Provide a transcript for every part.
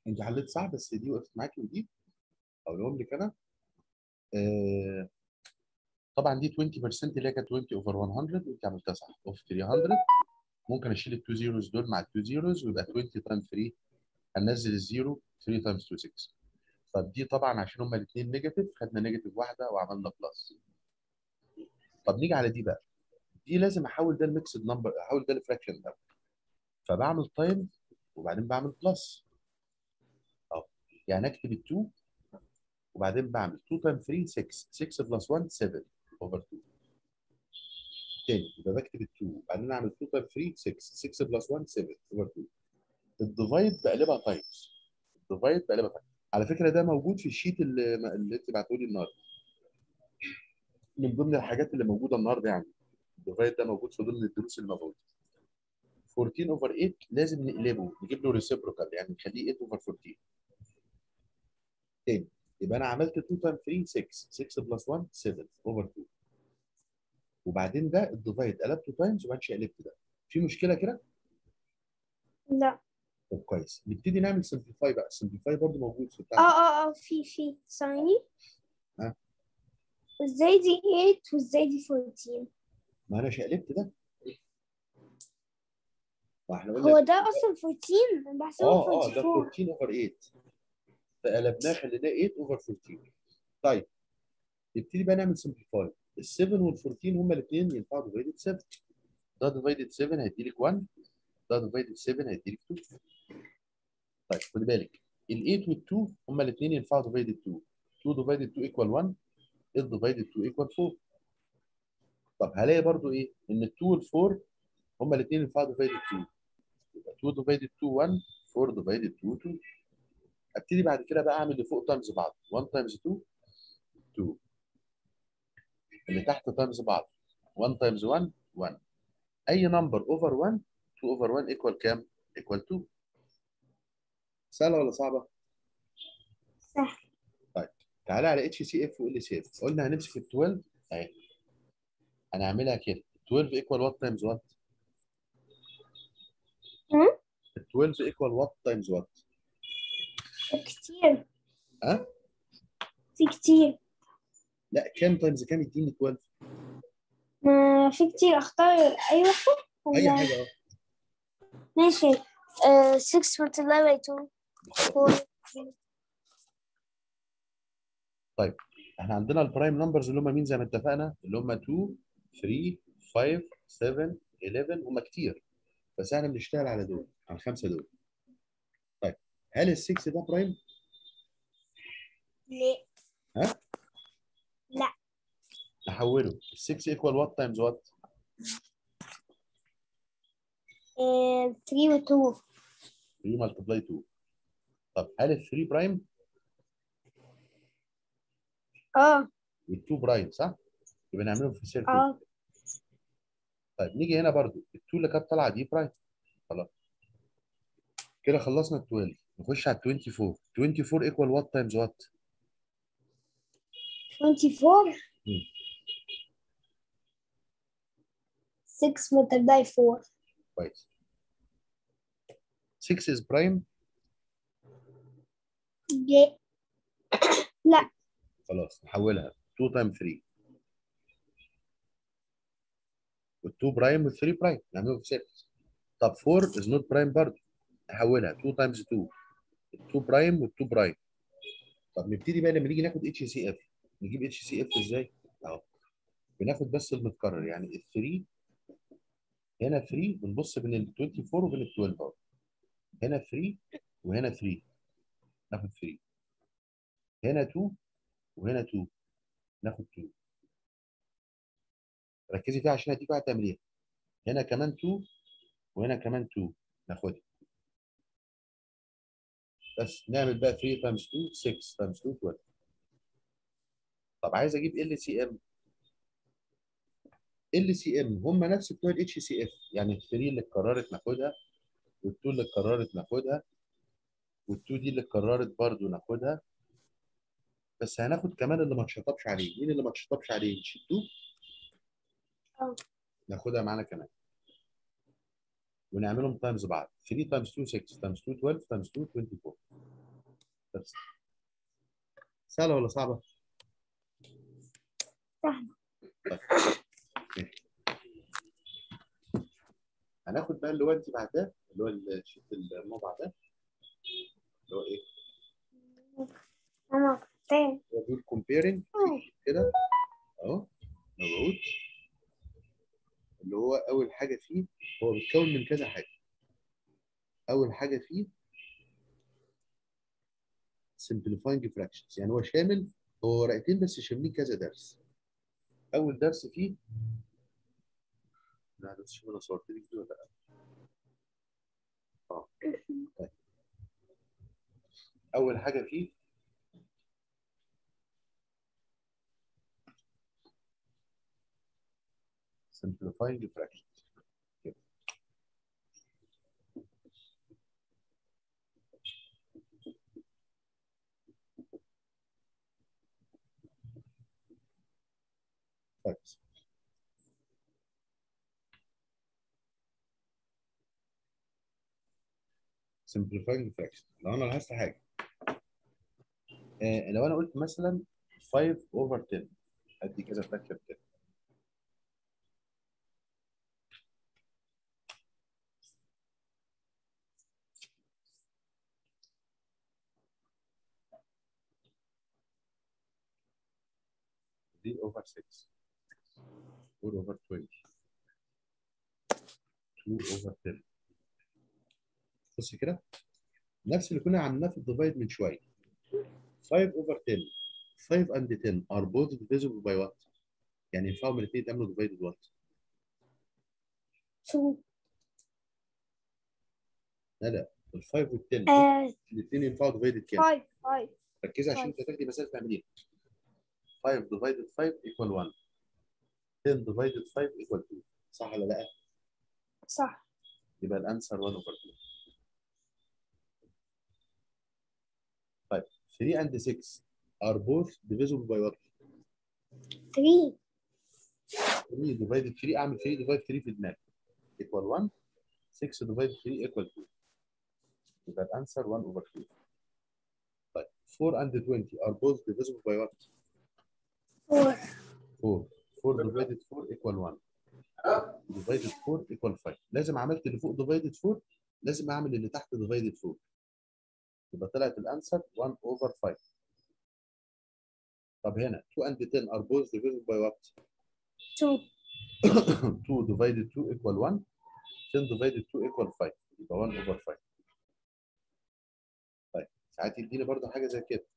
انت حليت صح بس دي وقفت معاكي ودي اقولهم لك انا آه طبعا دي 20% اللي هي كانت 20 اوفر 100 وانت عملتها صح اوف 300 ممكن اشيل التو زيروز دول مع التو زيروز ويبقى 20 تايم 3 هننزل الزيرو 3 تايمز 2 6 طب دي طبعا عشان هما الاثنين نيجاتيف خدنا نيجاتيف واحده وعملنا بلس طب نيجي على دي بقى دي لازم احول ده الميكسد نمبر احول ده الفراكشن ده فبعمل تايم وبعدين بعمل بلس اه يعني اكتب ال 2 وبعدين بعمل 2 تايم 3 6 6 بلس 1 7 اوفر 2 تاني يبقى بكتب ال 2 وبعدين اعمل 2 تايم 3 6 6 بلس 1 7 اوفر 2 الديفايد بقلبها تايمز الديفايد بقلبها تايمز على فكره ده موجود في الشيت اللي, اللي انت بعته لي النهارده من ضمن الحاجات اللي موجوده النهارده يعني الديفايد ده موجود في ضمن الدروس اللي موجوده 14 اوفر 8 لازم نقلبه نجيب له ريسيبروكال يعني نخليه 8 اوفر 14 تاني يبقى انا عملت 2 تايم 3 6 6 بلس 1 7 اوفر 2 وبعدين ده الديفايد قلبته تايمز وبعدين قلبت ده في مشكله كده؟ لا طب كويس نبتدي نعمل سمبليفاي بقى السمبليفاي برضه موجود في اه بتاع اه اه في في ثاني ها؟ ازاي دي 8 وازاي دي 14 ما انا شقلبت ده ما احنا قلنا هو ده اصلا 14 انا بحسبه اه اه ده 24 14 اوفر 8 فقلبناه خليناه 8 اوفر 14 طيب نبتدي بقى نعمل سمبليفاي ال 7 وال 14 هما الاثنين ينفعوا ديفايدد 7 ده ديفايدد 7 هيدي لك 1 ده ديفايدد 7 هيدي لك 2 طيب خد بالك ال 8 وال 2 هما الاثنين ينفعوا ديفايدد 2 2 ديفايدد 2 ايكوال 1 8 ديفايدد 2 ايكوال 4 طب هلاقي برضو ايه ان ال 2 وال 4 هما الاثنين ينفعوا ديفايدد 2 يبقى 2 ديفايدد 2 1 4 ديفايدد 2 2 ابتدي بعد كده بقى اعمل اللي فوق تايمز بعض 1 تايمز 2 2 اللي تحت تايمز بعض 1 تايمز 1 1 اي نمبر اوفر 1 2 اوفر 1 ايكوال كام؟ ايكوال 2 سهله ولا صعبه؟ سهل تعالى على اتش سي اف وال سي اف قلنا هنمسك ال 12 اهي هنعملها كده 12 ايكوال وات تايمز وات؟ هم؟ ال 12 ايكوال وات تايمز وات؟ كتير ها؟ في كتير لا كام تايمز كام يديني 12 ما في كتير اختار اي واحدة اي ولا- حاجه اه ماشي uh, 6 multiplied by 2 4 احنا عندنا البرايم نمبرز اللي هم مين زي ما اتفقنا اللي هم 2 3 5 7 11 هم كتير بس احنا بنشتغل على دول على الخمسه دول طيب هل ال 6 ده برايم؟ لا ها؟ لا نحوله ال 6 ايكوال وات تايمز وات؟ 3 و 2 3 ملتبلاي 2 طب هل ال 3 برايم اه وال 2 برايم صح؟ يبقى نعملهم في سيركل اه طيب نيجي هنا برضو ال 2 اللي كانت طالعه دي برايم خلاص كده خلصنا ال 12 نخش على ال 24 24 ايكوال وات تايمز وات؟ 24 مم. 6 multiplied by 4 كويس 6 is prime لا لا خلاص نحولها 2 تايم 3 وال2 برايم وال3 برايم نعملهم في سيركس طب 4 is not prime برضه نحولها 2 تايمز 2 2 برايم وال2 برايم طب نبتدي بقى لما نيجي ناخد اتش سي اف نجيب اتش سي اف ازاي؟ اهو بناخد بس المتكرر يعني ال 3 هنا 3 بنبص بين ال 24 وبين ال 12 اهو هنا 3 وهنا 3 ناخد 3 هنا 2 وهنا 2 ناخد 2 ركزي فيها عشان هديك واحد تعمليها هنا كمان 2 وهنا كمان 2 ناخدها بس نعمل بقى 3 تايمز 2 6 تايمز 2 12 طب عايز اجيب ال سي ام ال سي ام هم نفس بتوع الاتش سي اف يعني ال 3 اللي اتكررت ناخدها وال2 اللي اتكررت ناخدها وال2 دي اللي اتكررت برضو ناخدها بس هناخد كمان اللي ما اتشطبش عليه مين اللي ما اتشطبش عليه مش 2 اه ناخدها معانا كمان ونعملهم تايمز بعض 3 تايمز 2 6 تايمز 2 12 تايمز 2 24 بس سهله ولا صعبه؟ سهلة. طيب. ماشي. هناخد بقى اللي هو انت بعدها اللي هو الشيت الموضع ده اللي هو ايه؟ أنا تاني هو بيقول comparing كده اهو موجود اللي هو اول حاجه فيه هو بيتكون من كذا حاجه اول حاجه فيه simplifying fractions يعني هو شامل هو ورقتين بس شاملين كذا درس اول درس فيه لا بس شوف انا صورت لك دي ولا لا اه طيب اول حاجه فيه simplifying fractions كده. طيب simplifying fractions لو انا لاحظت حاجه آه لو انا قلت مثلا 5 over 10 ادي كذا فراكشن كده دي over 6 4 over 20 2 over 10 بص كده نفس اللي كنا عملناه في الديفايد من شويه 5 over 10 5 and 10 are both divisible by what؟ يعني ينفعهم الاثنين يتعملوا divided what؟ two لا لا ال 5 وال 10 آه الاثنين ينفعوا divided كام؟ five five ركزي عشان five. انت تاخدي مسائل تعمليها 5 divided 5 equal 1 10 divided 5 equal 2 صح ولا لا؟ صح يبقى الانسر 1 over 2 طيب 3 and 6 are both divisible by what؟ three 3 divided 3 اعمل 3 divided 3 في دماغي equal 1 6 divided 3 equal 2 يبقى الانسر 1 over 2 طيب 4 and 20 are both divisible by what؟ four 4 4 divided 4 equal 1 divided 4 equal 5 لازم عملت اللي فوق divided 4 لازم اعمل اللي تحت divided 4 يبقى طلعت الانسر 1 over 5 طب هنا 2 and 10 are both divisible by what؟ two 2 divided 2 equal 1 10 divided 2 equal 5 يبقى 1 over 5 طيب ساعات يديني برضه حاجه زي كده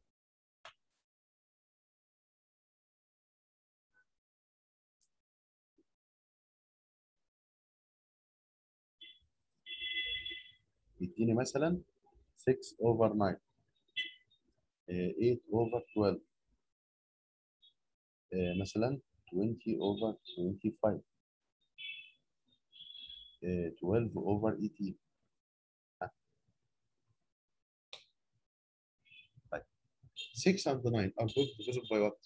يديني مثلا 6 over 9 آه، 8 over 12 آه، مثلا 20 over 25 آه، 12 over 18 ها. طيب 6 and 9 are both divisible by what؟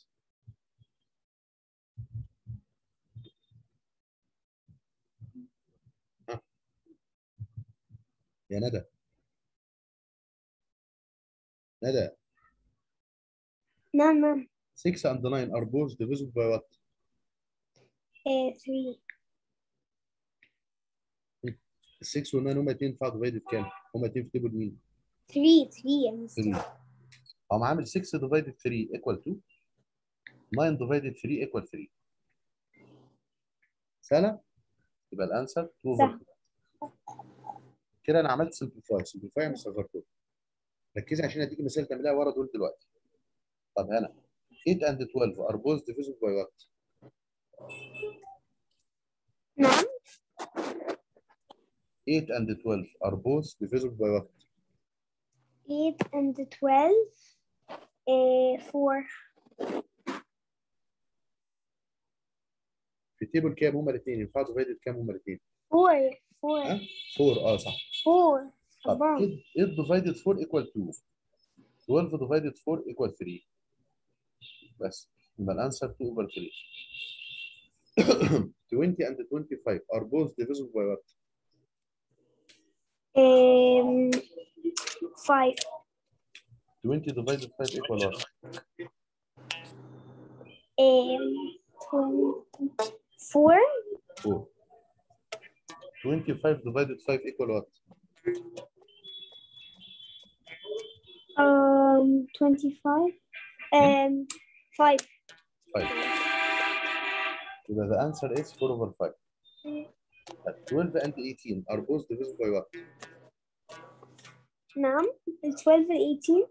ها. يا ندى ندى نعم نعم 6 and 9 are both divisible by what؟ آه three ال 6 وال 9 هما الاثنين ينفعوا ديفايدد كام؟ هما الاثنين في تيبل مين؟ three three يا مستر 3 هقوم عامل 6 ديفايدد 3 ايكوال 2 9 ديفايدد 3 ايكوال 3 سهلة؟ يبقى الانسر 2 سهل. over كده انا عملت سمبليفاي سمبليفاي انا صغرته ركزي عشان هديكي مثال تعمليها ورا دول دلوقتي طب هنا 8 and 12 are both divisible by what؟ نعم 8 and 12 are both divisible by what؟ eight and twelve آه four في تيبل كام هما الاثنين ينفعوا ديفايدد كام هما الاثنين؟ four four ها؟ 4 اه صح four طب أربعة 8 divided 4 equal 2 12 divided 4 equal 3 بس يبقى الانسر 2 over 3 20 and 25 are both divisible by what؟ um, five 20 divided 5 equal what um, four 4 25 divided 5 equal what um twenty five um five 5 يبقى the answer is 4 over 5 طيب 12 and 18 are both divisible by what نعم ال 12 ال 18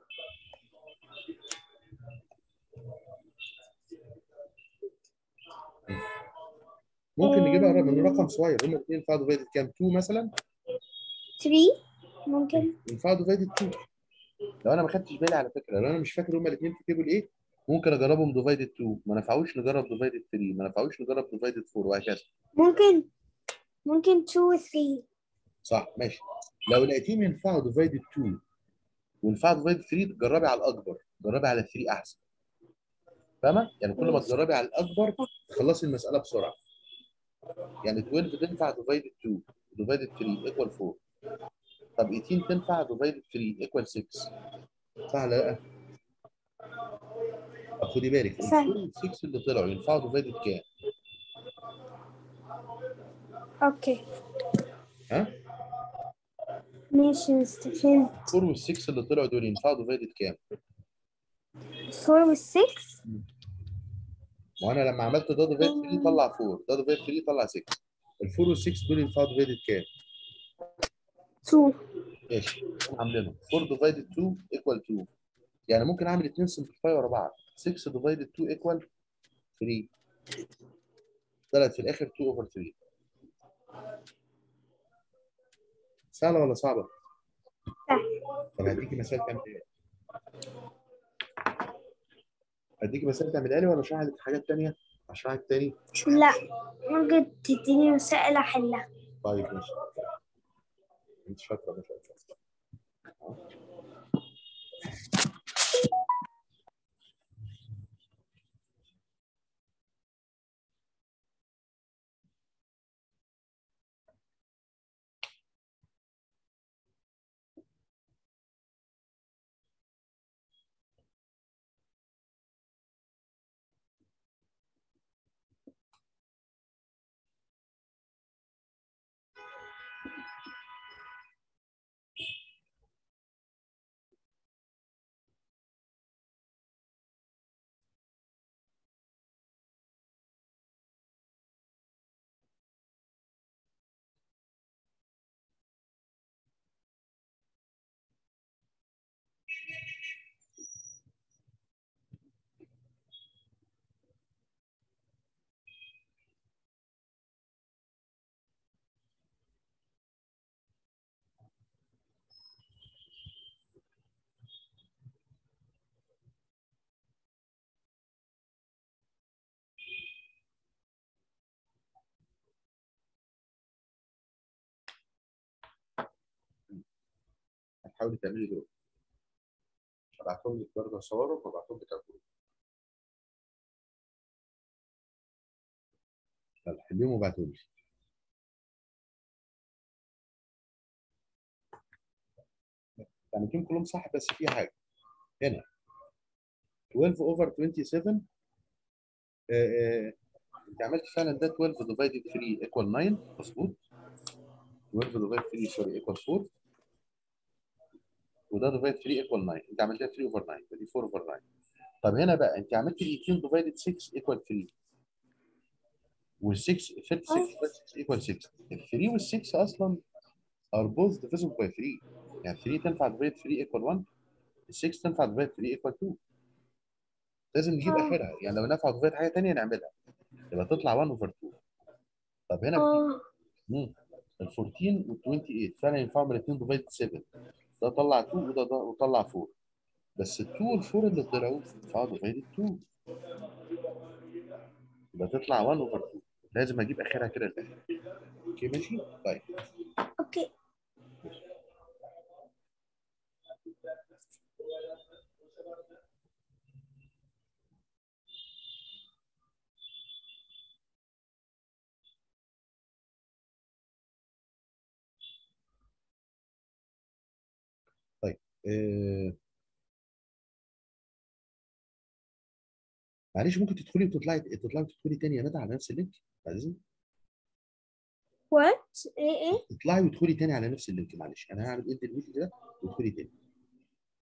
ممكن نجيبها من رقم صغير هما الاثنين ينفعوا divided كام 2 مثلا 3 ممكن ينفعوا divided 2 لو انا ما خدتش بالي على فكره لو انا مش فاكر هما الاثنين في تيبل ايه ممكن اجربهم divided 2 ما نفعوش نجرب divided 3 ما نفعوش نجرب divided 4 وهكذا ممكن ممكن 2 و 3 صح ماشي لو لقيتيهم ينفعوا divided 2 وينفعوا divided 3 تجربي على الاكبر جربي على 3 احسن فاهمه يعني كل ما تجربي على الاكبر تخلصي المساله بسرعه يعني 12 تنفع divided 2 divided 3 equal 4 طب 18 تنفع divided 3 equal 6 صح ولا لا؟ طب خدي بالك ال صح. 4 وال 6 اللي طلعوا ينفعوا divided كام؟ اوكي ها؟ ماشي مستر فهمت 4 وال 6 اللي طلعوا دول ينفعوا divided كام؟ 4 وال 6 وانا لما عملت ده divided 3 طلع 4 ده divided 3 طلع 6 ال 4 وال 6 دول ينفعوا divided كام؟ 2 ماشي عاملينهم 4 divided 2 equal 2 يعني ممكن اعمل 2 simplify ورا بعض 6 divided 2 equal 3 طلعت في الاخر 2 over 3 سهله ولا صعبه؟ طب هديكي مثال تعمل ايه؟ هديكي مثال تعملها لي ولا اشرح لك حاجات تانية؟ اشرح لك تاني؟ لا ممكن تديني مسائل احلها طيب ماشي انت شاطره ما شاء الله هتحاولي تعملي دول هبعتهم لك برضه اصورهم وابعتهم لك على الجروب يلا حليهم وابعتهم لي يعني كلهم كلهم صح بس في حاجه هنا 12 اوفر 27 آه، آه، انت عملت فعلا ده 12 ديفايدد 3 ايكوال 9 مظبوط 12 ديفايدد 3 سوري ايكوال 4 وده ديفايد 3 ايكوال 9 انت عملتها 3 اوفر 9 فدي 4 اوفر 9 طب هنا بقى انت عملت ال 18 ديفايدد 6 ايكوال 3 وال 6 36 6 ايكوال 6 ال 3 وال 6 اصلا are both divisible by 3 يعني 3 تنفع ديفايد 3 ايكوال 1 ال 6 تنفع ديفايد 3 ايكوال 2 لازم نجيب آه. اخرها يعني لو نفع ديفايد حاجه ثانيه نعملها يبقى تطلع 1 اوفر 2 طب هنا اه مم. ال 14 وال 28 فعلا ينفعهم الاثنين ديفايد 7 ده طلع 2 وده ده وطلع 4 بس ال 2 وال 4 اللي طلعوا ينفعوا ديفايد 2 يبقى تطلع 1 اوفر 2 لازم اجيب اخرها كده الاخر اوكي ماشي طيب اوكي آه معلش ممكن تدخلي وتطلعي تطلعي وتدخلي تاني يا ندى على نفس اللينك بعد اذنك وات ايه ايه اطلعي وادخلي تاني على نفس اللينك معلش انا هعمل ايه دلوقتي كده وادخلي تاني